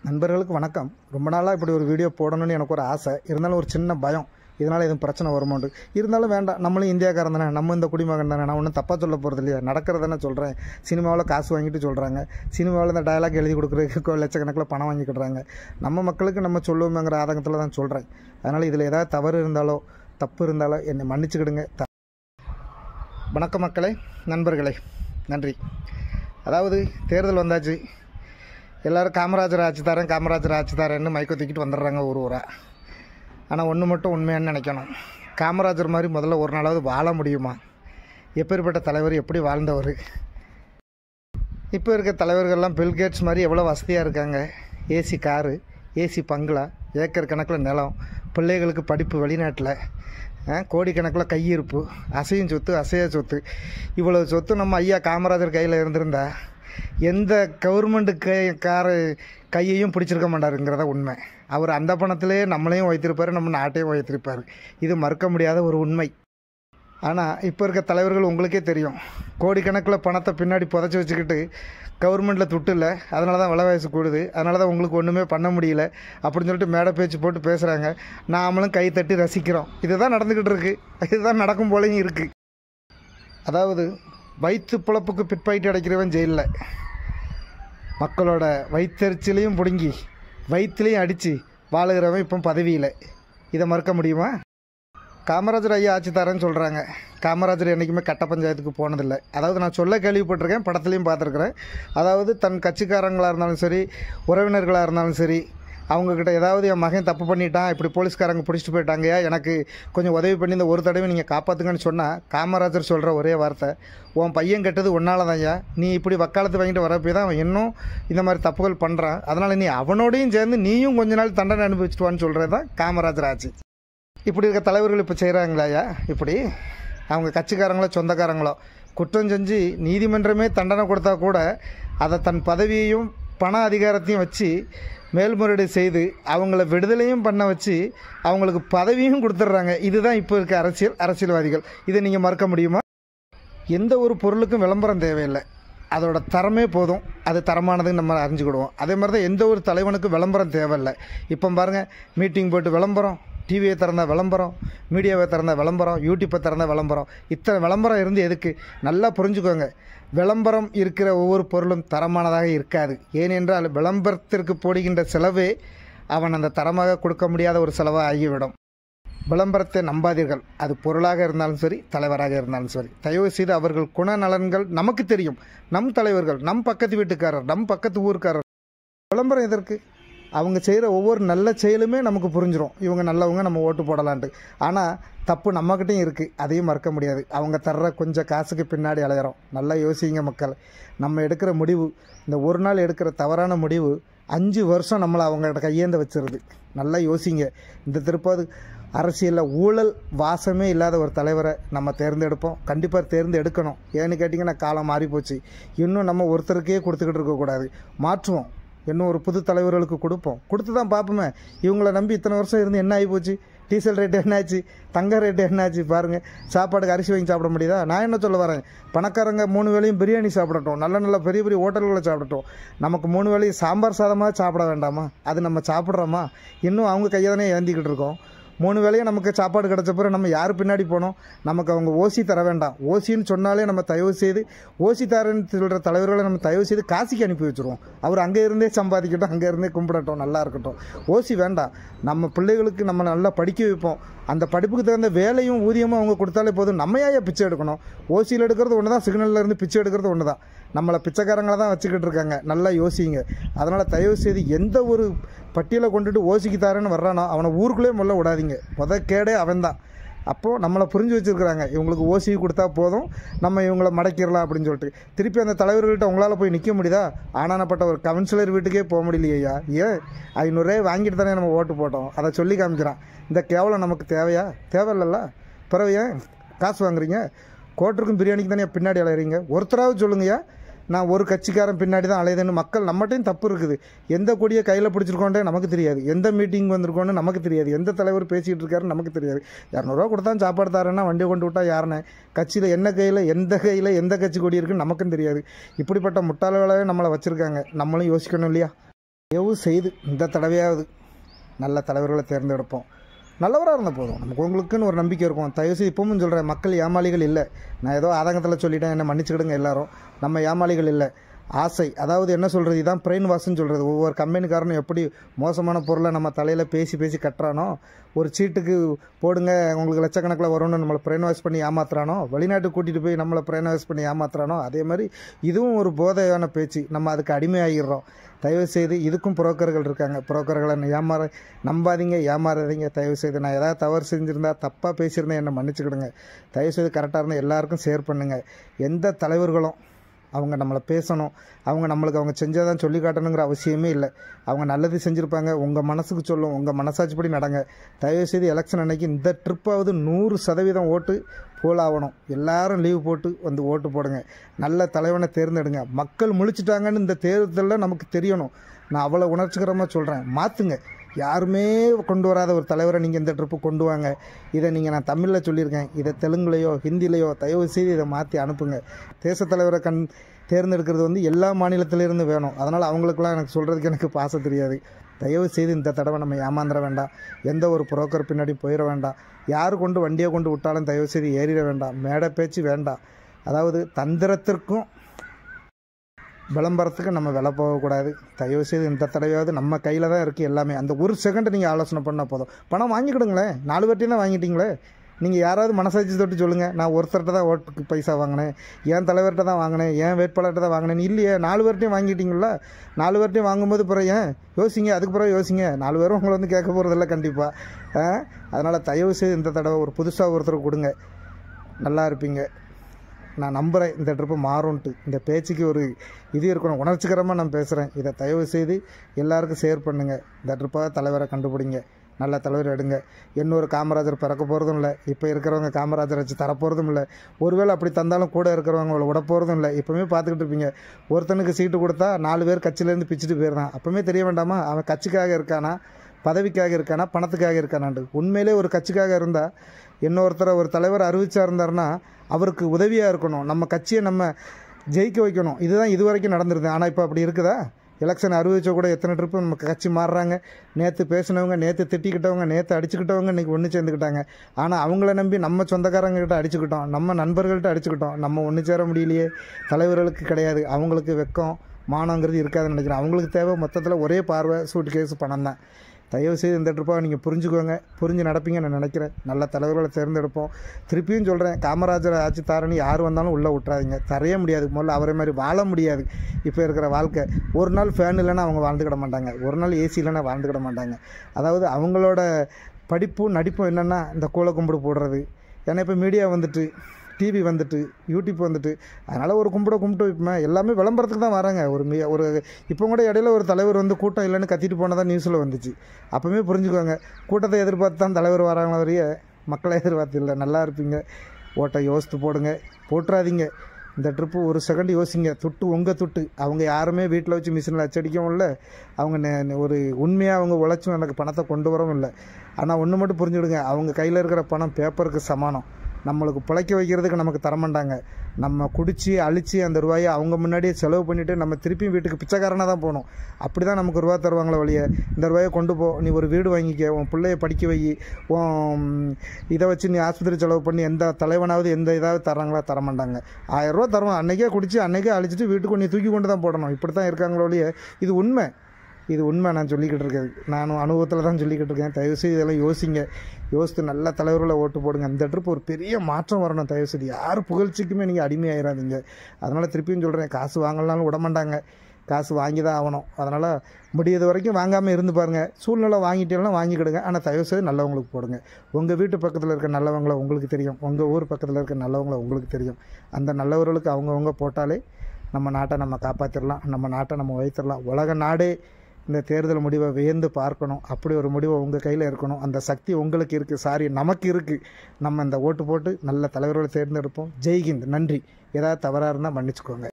நண்பர்களுக்கு வணக்கம் ரொம்ப நாளாக இப்படி ஒரு வீடியோ போடணும்னு எனக்கு ஒரு ஆசை இருந்தாலும் ஒரு சின்ன பயம் இதனால் எதுவும் பிரச்சனை வருமோண்டு இருந்தாலும் வேண்டாம் நம்மளும் இந்தியாக்காரன் தானே நம்ம இந்த குடிமகன் தானே நான் ஒன்றும் தப்பாக சொல்ல போகிறது இல்லையா நடக்கிறதானே சொல்கிறேன் சினிமாவில் காசு வாங்கிட்டு சொல்கிறாங்க சினிமாவில் இந்த டயலாக் எழுதி கொடுக்குறதுக்கு லட்சக்கணக்கில் பணம் வாங்கிக்கிடுறாங்க நம்ம மக்களுக்கு நம்ம சொல்லுவோங்கிற ஆதங்கத்தில் தான் சொல்கிறேன் அதனால் இதில் ஏதாவது தவறு இருந்தாலோ தப்பு இருந்தாலோ என்னை மன்னிச்சுக்கிடுங்க த வணக்கம் மக்களே நண்பர்களே நன்றி அதாவது தேர்தல் வந்தாச்சு எல்லாரும் காமராஜர் ஆட்சி தரேன் காமராஜர் ஆட்சி தரேன்னு மைக்கை தூக்கிட்டு வந்துடுறாங்க ஒரு ஊராக ஆனால் ஒன்று மட்டும் உண்மையான்னு நினைக்கணும் காமராஜர் மாதிரி முதல்ல ஒரு நாளாவது வாழ முடியுமா எப்பேற்பட்ட தலைவர் எப்படி வாழ்ந்தவர் இப்போ இருக்க தலைவர்கள்லாம் பில்கேட்ஸ் மாதிரி எவ்வளோ வசதியாக இருக்காங்க AC car AC bungalow acre கணக்கில் நிலம் பிள்ளைகளுக்கு படிப்பு வெளிநாட்டில் கோடிக்கணக்கில் கையிருப்பு அசையும் சொத்து அசைய சொத்து இவ்வளோ சொத்து நம்ம ஐயா காமராஜர் கையில் இருந்திருந்தா எந்த கவர்மெண்ட்டு கை காரு கையையும் பிடிச்சிருக்க மாட்டாருங்கிறத உண்மை அவர் அந்த பணத்திலே நம்மளையும் வைத்திருப்பார் நம்ம நாட்டையும் வைத்திருப்பார் இது மறுக்க முடியாத ஒரு உண்மை ஆனால் இப்போ இருக்க தலைவர்கள் உங்களுக்கே தெரியும் கோடிக்கணக்கில் பணத்தை பின்னாடி புதைச்சி வச்சுக்கிட்டு கவர்மெண்ட்டில் துட்டு இல்லை அதனால தான் விலைவாசி கூடுது அதனால தான் உங்களுக்கு ஒன்றுமே பண்ண முடியல அப்படின்னு சொல்லிட்டு மேடை பேச்சு போட்டு பேசுகிறாங்க நாமளும் கை தட்டி ரசிக்கிறோம் இதுதான் நடந்துக்கிட்டு இருக்கு இதுதான் நடக்கும் போலையும் இருக்குது அதாவது வயிற்று பிழப்புக்கு பிற்பாயிட்டு அடைக்கிறவன் ஜெயிலில் மக்களோட வயிற்றெரிச்சலையும் பிடுங்கி வயிற்றுலையும் அடித்து வாழுகிறவன் இப்போ பதவியில் இதை மறுக்க முடியுமா காமராஜர் ஐயா ஆட்சி தரேன்னு சொல்கிறாங்க காமராஜர் என்றைக்குமே கட்ட பஞ்சாயத்துக்கு போனதில்லை அதாவது நான் சொல்ல கேள்விப்பட்டிருக்கேன் படத்துலையும் பார்த்துருக்குறேன் அதாவது தன் கட்சிக்காரங்களாக இருந்தாலும் சரி உறவினர்களாக இருந்தாலும் சரி அவங்கக்கிட்ட ஏதாவது என் மகன் தப்பு பண்ணிட்டான் இப்படி போலீஸ்காரங்க பிடிச்சிட்டு போயிட்டாங்கயா எனக்கு கொஞ்சம் உதவி பண்ணி இந்த ஒரு தடவை நீங்கள் காப்பாற்றுங்கன்னு சொன்னால் காமராஜர் சொல்கிற ஒரே வார்த்தை உன் பையன் கெட்டது ஒன்றால் தான்யா நீ இப்படி வக்காலத்து வாங்கிட்டு வரப்போ தான் அவன் இன்னும் இந்த மாதிரி தப்புகள் பண்ணுறான் அதனால் நீ அவனோடையும் சேர்ந்து நீயும் கொஞ்ச நாள் தண்டனை அனுபவிச்சுட்டு வான்னு சொல்கிறது தான் காமராஜர் ஆச்சு இப்படி இருக்க தலைவர்கள் இப்போ செய்கிறாங்களாயா இப்படி அவங்க கட்சிக்காரங்களோ சொந்தக்காரங்களோ குற்றம் செஞ்சு நீதிமன்றமே தண்டனை கொடுத்தா கூட அதை தன் பதவியையும் பண அதிகாரத்தையும் வச்சு மேல்முறையீடு செய்து அவங்கள விடுதலையும் பண்ண வச்சு அவங்களுக்கு பதவியும் கொடுத்துட்றாங்க இதுதான் இப்போ இருக்க அரசியல் அரசியல்வாதிகள் இதை நீங்கள் மறக்க முடியுமா எந்த ஒரு பொருளுக்கும் விளம்பரம் தேவையில்லை அதோட தரமே போதும் அது தரமானதுன்னு நம்ம அறிஞ்சுக்கிடுவோம் அதே மாதிரி தான் எந்த ஒரு தலைவனுக்கும் விளம்பரம் தேவையில்லை இப்போ பாருங்கள் மீட்டிங் போட்டு விளம்பரம் டிவியை திறந்த விளம்பரம் மீடியாவை திறந்த விளம்பரம் யூடியூப்பை திறந்த விளம்பரம் இத்தனை விளம்பரம் இருந்து எதுக்கு நல்லா புரிஞ்சுக்கோங்க விளம்பரம் இருக்கிற ஒவ்வொரு பொருளும் தரமானதாக இருக்காது ஏனென்றால் விளம்பரத்திற்கு போடுகின்ற செலவே அவன் அந்த தரமாக கொடுக்க முடியாத ஒரு செலவாக ஆகிவிடும் விளம்பரத்தை நம்பாதீர்கள் அது பொருளாக இருந்தாலும் சரி தலைவராக இருந்தாலும் சரி தயவு செய்து அவர்கள் குணநலன்கள் நமக்கு தெரியும் நம் தலைவர்கள் நம் பக்கத்து வீட்டுக்காரர் நம் பக்கத்து ஊருக்காரர் விளம்பரம் எதற்கு அவங்க செய்கிற ஒவ்வொரு நல்ல செயலுமே நமக்கு புரிஞ்சிடும் இவங்க நல்லவங்க நம்ம ஓட்டு போடலான்ட்டு ஆனால் தப்பு நம்மக்கிட்டையும் இருக்குது அதையும் மறக்க முடியாது அவங்க தர்ற கொஞ்சம் காசுக்கு பின்னாடி அலையிறோம் நல்லா யோசிங்க மக்கள் நம்ம எடுக்கிற முடிவு இந்த ஒரு நாள் எடுக்கிற தவறான முடிவு அஞ்சு வருஷம் நம்மளை அவங்கள்ட்ட கையேந்த வச்சிருது நல்லா யோசிங்க இந்த திருப்பாது அரசியலில் ஊழல் வாசமே இல்லாத ஒரு தலைவரை நம்ம தேர்ந்தெடுப்போம் கண்டிப்பாக தேர்ந்தெடுக்கணும் ஏன்னு கேட்டிங்கன்னா காலம் மாறி போச்சு இன்னும் நம்ம ஒருத்தருக்கே கொடுத்துக்கிட்டு இருக்கக்கூடாது மாற்றுவோம் இன்னும் ஒரு புது தலைவர்களுக்கு கொடுப்போம் கொடுத்து தான் பார்ப்போமே இவங்கள நம்பி இத்தனை வருஷம் இருந்து என்ன ஆகி போச்சு டீசல் ரேட்டு என்னாச்சு தங்க ரேட்டு என்னாச்சு பாருங்கள் சாப்பாடுக்கு அரிசி வாங்கி சாப்பிட முடியுதா நான் என்ன சொல்ல வரேன் பணக்காரங்க மூணு வேளையும் பிரியாணி சாப்பிடட்டும் நல்ல நல்ல பெரிய பெரிய ஹோட்டல்களில் சாப்பிடட்டும் நமக்கு மூணு வேளையும் சாம்பார் சாதமாக சாப்பிட வேண்டாமா அது நம்ம சாப்பிட்றோமா இன்னும் அவங்க கையை தானே ஏந்திக்கிட்டு இருக்கோம் மூணு வேளையும் நமக்கு சாப்பாடு கிடச்ச பிறகு நம்ம யார் பின்னாடி போனோம் நமக்கு அவங்க ஓசி தர வேண்டாம் ஓசின்னு சொன்னாலே நம்ம தயவு செய்து ஓசி தரேன்னு சொல்கிற தலைவர்களை நம்ம தயவு செய்து காசிக்கு அனுப்பி வச்சுருவோம் அவர் அங்கே இருந்தே சம்பாதிக்கட்டும் அங்கே இருந்தே கும்பிடட்டும் நல்லா இருக்கட்டும் ஓசி வேண்டாம் நம்ம பிள்ளைகளுக்கு நம்ம நல்லா படிக்க வைப்போம் அந்த படிப்புக்கு தகுந்த வேலையும் ஊதியமும் அவங்க கொடுத்தாலே போதும் நம்ம ஏன் பிச்சை எடுக்கணும் ஓசியில் எடுக்கிறது ஒன்று தான் சிக்னலில் இருந்து பிச்சை எடுக்கிறது ஒன்று தான் நம்மளை பிச்சைக்காரங்களை தான் வச்சுக்கிட்டு இருக்காங்க நல்லா யோசிங்க அதனால் தயவு செய்து எந்த ஒரு பட்டியலை கொண்டுட்டு ஓசிக்கு தாரேன்னு வர்றானோ அவனை ஊருக்குள்ளே முதல்ல விடாதீங்க முத கேடே அவன் தான் அப்போது நம்மளை புரிஞ்சு வச்சுருக்குறாங்க இவங்களுக்கு ஓசி கொடுத்தா போதும் நம்ம இவங்கள மடக்கிடலாம் அப்படின்னு சொல்லிட்டு திருப்பி அந்த தலைவர்கள்ட்ட உங்களால் போய் நிற்க முடியுதா ஆனானப்பட்ட ஒரு கவுன்சிலர் வீட்டுக்கே போக முடியலையா ஏன் ஐநூறுரூவா வாங்கிட்டு தானே நம்ம ஓட்டு போட்டோம் அதை சொல்லி காமிக்கிறான் இந்த கேவலம் நமக்கு தேவையா தேவையில்லல்ல பிறகு ஏன் காசு வாங்குறீங்க கோட்டருக்கும் பிரியாணிக்கு தானே பின்னாடி அலையிறீங்க ஒருத்தராவது சொல்லுங்கய்யா நான் ஒரு கட்சிக்காரன் பின்னாடி தான் அலையுதுன்னு மக்கள் நம்மகிட்டையும் தப்பு இருக்குது எந்த கொடியை கையில் பிடிச்சிருக்கோன்றே நமக்கு தெரியாது எந்த மீட்டிங் வந்திருக்கோன்னு நமக்கு தெரியாது எந்த தலைவர் பேசிகிட்டு இருக்காருன்னு நமக்கு தெரியாது இரநூறுவா கொடுத்தா சாப்பாடு தரேன்னா வண்டியை கொண்டு விட்டா யாருன்னு கட்சியில் என்ன கையில் எந்த கையில் எந்த கட்சி கொடி இருக்குன்னு நமக்கும் தெரியாது இப்படிப்பட்ட முட்டாள்களாகவே நம்மளை வச்சுருக்காங்க நம்மளும் யோசிக்கணும் இல்லையா எவு செய்து இந்த தடவையாவது நல்ல தலைவர்களை தேர்ந்தெடுப்போம் நல்லவராக இருந்த போதும் நமக்கு உங்களுக்குன்னு ஒரு நம்பிக்கை இருக்கும் தயவுசெய்து இப்பவும் சொல்கிறேன் மக்கள் ஏமாளிகள் இல்லை நான் ஏதோ ஆதங்கத்தில் சொல்லிட்டேன் என்ன மன்னிச்சுக்கிடுங்க எல்லாரும் நம்ம ஏமாளிகள் இல்லை ஆசை அதாவது என்ன சொல்கிறது இதான் பிரெயின் வாஷ்னு சொல்கிறது ஒவ்வொரு கம்பெனிக்காரனும் எப்படி மோசமான பொருளை நம்ம தலையில் பேசி பேசி கட்டுறானோ ஒரு சீட்டுக்கு போடுங்க உங்களுக்கு லட்சக்கணக்கில் வரும்னு நம்மளை பிரெயின் வாஷ் பண்ணி ஏமாத்துறானோ வெளிநாட்டுக்கு கூட்டிகிட்டு போய் நம்மளை பிரெயின் வாஷ் பண்ணி ஏமாத்துறானோ அதே மாதிரி இதுவும் ஒரு போதையான பேச்சு நம்ம அதுக்கு அடிமையாகிடுறோம் தயவு செய்து இதுக்கும் புரோக்கர்கள் இருக்காங்க புரோக்கர்களை ஏமாற நம்பாதீங்க ஏமாறாதீங்க தயவு செய்து நான் ஏதாவது தவறு செஞ்சுருந்தா தப்பாக பேசியிருந்தேன் என்னை மன்னிச்சுக்கிடுங்க தயவு செய்து கரெக்டாக இருந்தால் எல்லாருக்கும் ஷேர் பண்ணுங்கள் எந்த தலைவர்களும் அவங்க நம்மளை பேசணும் அவங்க நம்மளுக்கு அவங்க செஞ்சதான் சொல்லி காட்டணுங்கிற அவசியமே இல்லை அவங்க நல்லது செஞ்சுருப்பாங்க உங்கள் மனசுக்கு சொல்லும் உங்கள் மனசாட்சிப்படி நடங்க தயவுசெய்து எலெக்ஷன் அன்னைக்கு இந்த ட்ரிப்பாவது நூறு சதவீதம் ஓட்டு போல் ஆகணும் எல்லாரும் லீவ் போட்டு வந்து ஓட்டு போடுங்க நல்ல தலைவனை தேர்ந்தெடுங்க மக்கள் முழிச்சிட்டாங்கன்னு இந்த தேர்தலில் நமக்கு தெரியணும் நான் அவ்வளோ உணர்ச்சிகரமாக சொல்கிறேன் மாற்றுங்க யாருமே கொண்டு வராத ஒரு தலைவரை நீங்கள் இந்த ட்ரிப்பு கொண்டு வாங்க இதை நீங்கள் நான் தமிழில் சொல்லியிருக்கேன் இதை தெலுங்குலையோ ஹிந்திலையோ தயவு செய்து இதை மாற்றி அனுப்புங்க தேசத் தலைவரை கண் தேர்ந்தெடுக்கிறது வந்து எல்லா மாநிலத்திலிருந்து வேணும் அதனால் அவங்களுக்குலாம் எனக்கு சொல்கிறதுக்கு எனக்கு பாச தெரியாது தயவு செய்து இந்த தடவை நம்ம ஏமாந்துட வேண்டாம் எந்த ஒரு புரோக்கர் பின்னாடி போயிட வேண்டாம் யார் கொண்டு வண்டியை கொண்டு விட்டாலும் தயவு செய்து ஏறிட வேண்டாம் மேடை பேச்சு வேண்டாம் அதாவது தந்திரத்திற்கும் விளம்பரத்துக்கு நம்ம விலை போகக்கூடாது தயவு செய்து இந்த தடவையாவது நம்ம கையில் தான் இருக்குது எல்லாமே அந்த ஒரு செகண்ட் நீங்கள் ஆலோசனை பண்ணால் போதும் பணம் வாங்கிக்கிடுங்களேன் நாலு பேர்ட்டையும் தான் வாங்கிட்டீங்களே நீங்கள் யாராவது மனசாட்சி தொட்டு சொல்லுங்கள் நான் ஒருத்தர்கிட்ட தான் ஓட்டுக்கு பைசா வாங்கினேன் என் தலைவர்கிட்ட தான் வாங்கினேன் என் வேட்பாளர்கிட்ட தான் வாங்கினேன் இல்லையே நாலு பேர்ட்டையும் வாங்கிட்டீங்களா நாலு பேர்ட்டையும் வாங்கும்போது பிறகு ஏன் யோசிங்க அதுக்கு பிறகு யோசிங்க நாலு பேரும் உங்களை வந்து கேட்க போகிறதில்ல கண்டிப்பாக அதனால் தயவு செய்து இந்த தடவை ஒரு புதுசாக ஒருத்தர் கொடுங்க நல்லா இருப்பீங்க நான் நம்புகிறேன் இந்த ட்ரிப்பு மாறும்ன்ட்டு இந்த பேச்சுக்கு ஒரு இது இருக்கணும் உணர்ச்சிகரமாக நான் பேசுகிறேன் இதை தயவு செய்து எல்லாருக்கும் ஷேர் பண்ணுங்கள் இந்த ட்ரிப்பாக தலைவரை கண்டுபிடிங்க நல்ல தலைவர் எடுங்க இன்னொரு காமராஜர் பிறக்க போகிறதும் இல்லை இப்போ இருக்கிறவங்க காமராஜர் வச்சு தரப்போகிறதும் இல்லை ஒருவேளை அப்படி தந்தாலும் கூட இருக்கிறவங்க அவளை விட போகிறதும் இல்லை இப்போவுமே பார்த்துக்கிட்டு இருப்பீங்க ஒருத்தனுக்கு சீட்டு கொடுத்தா நாலு பேர் கட்சியிலேருந்து பிச்சுட்டு போயிடுறான் அப்போவுமே தெரிய வேண்டாமா அவன் கட்சிக்காக இருக்கானா பதவிக்காக இருக்கானா பணத்துக்காக இருக்கானாண்டு உண்மையிலே ஒரு கட்சிக்காக இருந்தால் இன்னொருத்தரை ஒரு தலைவர் அறிவிச்சா இருந்தாருன்னா அவருக்கு உதவியாக இருக்கணும் நம்ம கட்சியை நம்ம ஜெயிக்க வைக்கணும் இதுதான் இது வரைக்கும் நடந்திருது ஆனால் இப்போ அப்படி இருக்குதா எலெக்ஷன் அறிவிச்ச கூட எத்தனை ட்ரிப்பு நம்ம கட்சி மாறுறாங்க நேற்று பேசினவங்க நேற்று திட்டிக்கிட்டவங்க நேற்று அடிச்சுக்கிட்டவங்க இன்றைக்கி ஒன்று சேர்ந்துக்கிட்டாங்க ஆனால் அவங்கள நம்பி நம்ம சொந்தக்காரங்ககிட்ட அடிச்சுக்கிட்டோம் நம்ம நண்பர்கள்ட்ட அடிச்சுக்கிட்டோம் நம்ம ஒன்று சேர முடியலையே தலைவர்களுக்கு கிடையாது அவங்களுக்கு வெக்கம் மானங்கிறது இருக்காதுன்னு நினைக்கிறேன் அவங்களுக்கு தேவை மொத்தத்தில் ஒரே பார்வை சூட் கேஸ் பணம் தான் தயவு செய்து இந்த ட்ரிப்பாக நீங்கள் புரிஞ்சுக்கோங்க புரிஞ்சு நடப்பீங்கன்னு நான் நினைக்கிறேன் நல்ல தலைவர்களை தேர்ந்தெடுப்போம் திருப்பியும் சொல்கிறேன் காமராஜர் ஆட்சி தாரணி யார் வந்தாலும் உள்ளே விட்றாதீங்க தரைய முடியாது முதல்ல அவரை மாதிரி வாழ முடியாது இப்போ இருக்கிற வாழ்க்கை ஒரு நாள் ஃபேன் இல்லைன்னா அவங்க வாழ்ந்துக்கிட மாட்டாங்க ஒரு நாள் ஏசி இல்லைன்னா வாழ்ந்துக்கிட மாட்டாங்க அதாவது அவங்களோட படிப்பும் நடிப்பும் என்னென்னா இந்த கூலை கும்பிடு போடுறது ஏன்னா இப்போ மீடியா வந்துட்டு டிவி வந்துட்டு யூடியூப் வந்துட்டு அதனால் ஒரு கும்பிட கும்பிட்டு இப்போ எல்லாமே விளம்பரத்துக்கு தான் வராங்க ஒரு மீ ஒரு இப்போ கூட இடையில ஒரு தலைவர் வந்து கூட்டம் இல்லைன்னு கத்திட்டு போனதான் நியூஸில் வந்துச்சு அப்போவே புரிஞ்சுக்கோங்க கூட்டத்தை எதிர்பார்த்து தான் தலைவர் வராங்களே வரைய மக்களை எதிர்பார்த்து இல்லை நல்லா இருப்பீங்க ஓட்டை யோசித்து போடுங்க போட்டுறாதீங்க இந்த ட்ரிப்பு ஒரு செகண்ட் யோசிங்க துட்டு உங்கள் துட்டு அவங்க யாருமே வீட்டில் வச்சு மிஷினில் அச்சடிக்கவும் இல்லை அவங்க நெ- ஒரு உண்மையாக அவங்க உழைச்சும் எனக்கு பணத்தை கொண்டு வரவும் இல்லை ஆனால் ஒன்று மட்டும் புரிஞ்சுடுங்க அவங்க கையில் இருக்கிற பணம் பேப்பருக்கு சமானம் நம்மளுக்கு பிழைக்க வைக்கிறதுக்கு நமக்கு தரமாட்டாங்க நம்ம குடிச்சு அழிச்சு அந்த ரூபாயை அவங்க முன்னாடியே செலவு பண்ணிவிட்டு நம்ம திருப்பி வீட்டுக்கு பிச்சைக்காரனாக தான் போகணும் அப்படி தான் நமக்கு ரூபா தருவாங்களே வழிய இந்த ரூபாயை கொண்டு போ நீ ஒரு வீடு வாங்கிக்க உன் பிள்ளைய படிக்க வை உன் இதை வச்சு நீ ஆஸ்பத்திரி செலவு பண்ணி எந்த தலைவனாவது எந்த இதாவது தராங்களா தரமாட்டாங்க ஆயிரம் ரூபா தருவான் அன்னைக்கே குடிச்சு அன்னைக்கே அழிச்சிட்டு வீட்டுக்கு நீ தூக்கி கொண்டு தான் போடணும் இப்படி தான் இருக்காங்களோ ஒழிய இது உண்மை இது உண்மை நான் சொல்லிக்கிட்டு இருக்கேன் நானும் அனுபவத்தில் தான் சொல்லிக்கிட்டு இருக்கேன் தயவுசெய்து இதெல்லாம் யோசிங்க யோசித்து நல்ல தலைவர்களை ஓட்டு போடுங்க இந்த ட்ரிப் ஒரு பெரிய மாற்றம் வரணும் தயவுசெய்து யார் புகழ்ச்சிக்குமே நீங்கள் அடிமையாயிராதீங்க அதனால் திருப்பியும் சொல்கிறேன் காசு வாங்கலாம்னு விட மாட்டாங்க காசு வாங்கி தான் ஆகணும் அதனால் முடியாத வரைக்கும் வாங்காமல் இருந்து பாருங்கள் சூழ்நிலை வாங்கிட்டேன்னா வாங்கிக்கிடுங்க ஆனால் தயவுசெய்து நல்லவங்களுக்கு போடுங்க உங்கள் வீட்டு பக்கத்தில் இருக்க நல்லவங்கள உங்களுக்கு தெரியும் உங்கள் ஊர் பக்கத்தில் இருக்க நல்லவங்கள உங்களுக்கு தெரியும் அந்த நல்லவர்களுக்கு அவங்கவுங்க போட்டாலே நம்ம நாட்டை நம்ம காப்பாற்றிடலாம் நம்ம நாட்டை நம்ம வைத்திடலாம் உலக நாடே இந்த தேர்தல் முடிவை வியந்து பார்க்கணும் அப்படி ஒரு முடிவை உங்கள் கையில் இருக்கணும் அந்த சக்தி உங்களுக்கு இருக்குது சாரி நமக்கு இருக்குது நம்ம இந்த ஓட்டு போட்டு நல்ல தலைவர்களை தேர்ந்தெடுப்போம் ஜெய்ஹிந்த் நன்றி ஏதாவது தவறாக இருந்தால் மன்னிச்சுக்கோங்க